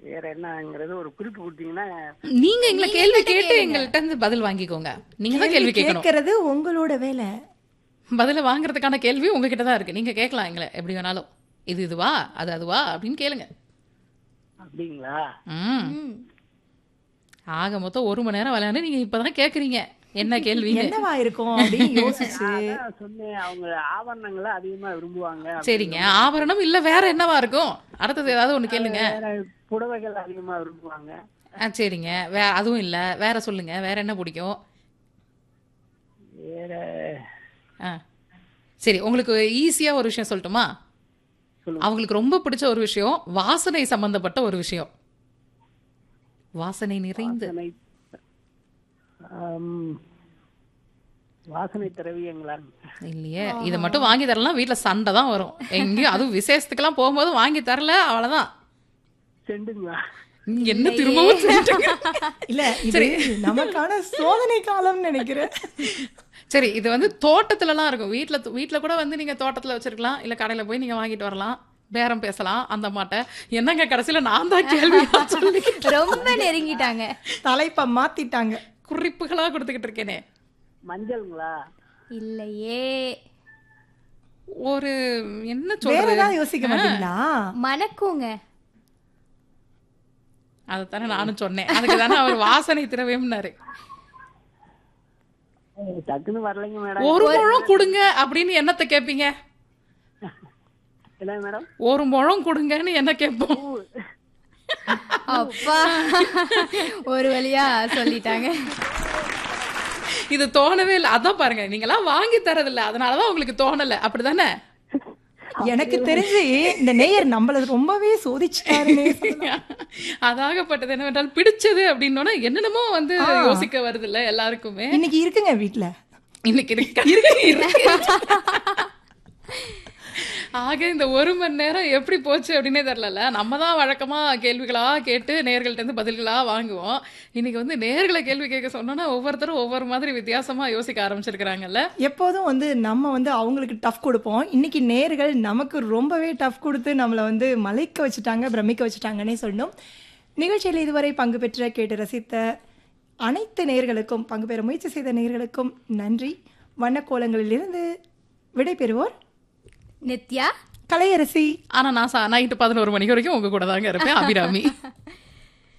வேற என்னங்கிறது ஒரு குறிப்பு கொடுத்தீங்கன்னா நீங்க எங்களை கேள்வி கேட்டு எங்கள்கிட்ட இருந்து பதில் வாங்கிக்கோங்க நீங்க தான் கேள்வி கேட்கணும் கேட்கறது உங்களோட வேலை பதில வாங்குறதுக்கான கேள்வி உங்ககிட்ட தான் இருக்கு நீங்க கேட்கலாம் எங்களை எப்படி வேணாலும் இது இதுவா அது அதுவா அப்படின்னு கேளுங்க அப்படிங்களா ம் ஆக மொத்தம் ஒரு மணி நேரம் விளையாண்டு நீங்க இப்பதான் கேக்குறீங்க என்ன கேள்விங்க என்னவா இருக்கும் அப்படின்னு யோசிச்சு அதான் சொன்னேன் அவங்க ஆவரணங்களை அதிகமா விரும்புவாங்க சரிங்க ஆபரணம் இல்ல வேற என்னவா இருக்கும் அடுத்தது ஏதாவது ஒண்ணு கேளுங்க வேற புடவைகள் அதிகமா விரும்புவாங்க ஆ சரிங்க வே அதுவும் இல்ல வேற சொல்லுங்க வேற என்ன பிடிக்கும் வேற ஆ சரி உங்களுக்கு ஈஸியா ஒரு விஷயம் சொல்லட்டுமா சொல்லுங்க. அவங்களுக்கு ரொம்ப பிடிச்ச ஒரு விஷயம் வாசனை சம்பந்தப்பட்ட ஒரு விஷயம் வாசனை நிறைந்து வாசனை ஆம், வாசனை திரவியங்களா இல்லையே இதை மட்டும் வாங்கி தரலாம் வீட்ல சண்டை தான் வரும் எங்கேயும் அதுவும் விசேஷத்துக்கெல்லாம் போகும்போது வாங்கி தரல அவ்வளவுதான் செண்டுங்களா நீங்க என்ன திரும்பவும் சொல்லிட்டீங்க? இல்ல இது நமக்கான சோதனை காலம்னு நினைக்கிறேன் சரி இது வந்து தோட்டத்துலலாம் இருக்கும் வீட்ல வீட்ல கூட வந்து நீங்க தோட்டத்துல வச்சிருக்கலாம் இல்ல கடையில போய் நீங்க வாங்கிட்டு வரலாம் பேரம் பேசலாம் அந்த மாட்டை என்னங்க கடைசியில நான் தான் கேள்வி சொல்லி ரொம்ப நெருங்கிட்டாங்க தலைப்ப மாத்திட்டாங்க குறிப்புகளா கொடுத்துக்கிட்டு இருக்கேனே மஞ்சள்ங்களா இல்லையே ஒரு என்ன வேற சொல்றது ஏதாவது யோசிக்க மாட்டீங்களா மணக்குங்க அதைத்தானே நானும் சொன்னேன் அதுக்கு தானே அவர் வாசனை திரவியம்னாரு ஏய், டக்குன்னு வரலைங்க மேடம் ஒரு முழம் கொடுங்க அப்படின்னு என்னத்தை கேட்பீங்க என்ன மேடம் ஒரு முழம் கொடுங்கன்னு என்ன கேட்போம் அப்பா ஒரு வழியா சொல்லிட்டாங்க இது தோணவே இல்லை அதான் பாருங்க நீங்களாம் வாங்கி தரதில்ல அதனாலதான் உங்களுக்கு தோணல அப்படிதானே எனக்கு தெரிஞ்சு இந்த நேயர் நம்மள ரொம்பவே சோதிச்சுட்டாருன்னே சொல்லலாம். அதாகப்பட்டது என்னவென்றால் பிடிச்சது அப்படின்னோன்னா என்னென்னமோ வந்து யோசிக்க வருது இல்ல எல்லாருக்குமே இன்னைக்கு இருக்குங்க வீட்ல இன்னைக்கு இருக்கு இருக்கு. ஆக இந்த ஒரு மணி நேரம் எப்படி போச்சு அப்படின்னே தெரியல நம்ம தான் வழக்கமா கேள்விகளா கேட்டு நேர்கள்ட்ட இருந்து பதில்களா வாங்குவோம் இன்னைக்கு வந்து நேர்களை கேள்வி கேட்க சொன்னோன்னா ஒவ்வொருத்தரும் ஒவ்வொரு மாதிரி வித்தியாசமா யோசிக்க ஆரம்பிச்சிருக்கிறாங்கல்ல எப்போதும் வந்து நம்ம வந்து அவங்களுக்கு டஃப் கொடுப்போம் இன்னைக்கு நேர்கள் நமக்கு ரொம்பவே டஃப் கொடுத்து நம்மளை வந்து மலைக்க வச்சுட்டாங்க பிரமிக்க வச்சுட்டாங்கன்னே சொல்லணும் நிகழ்ச்சியில் இதுவரை பங்கு பெற்ற கேட்டு ரசித்த அனைத்து நேர்களுக்கும் பங்கு பெற முயற்சி செய்த நேர்களுக்கும் நன்றி வண்ணக்கோலங்களிலிருந்து விடைபெறுவோர் நித்யா கலையரசி ஆனா நான் நைட்டு பதினோரு மணிக்கு வரைக்கும் உங்க கூட தாங்க இருப்பேன் அபிராமி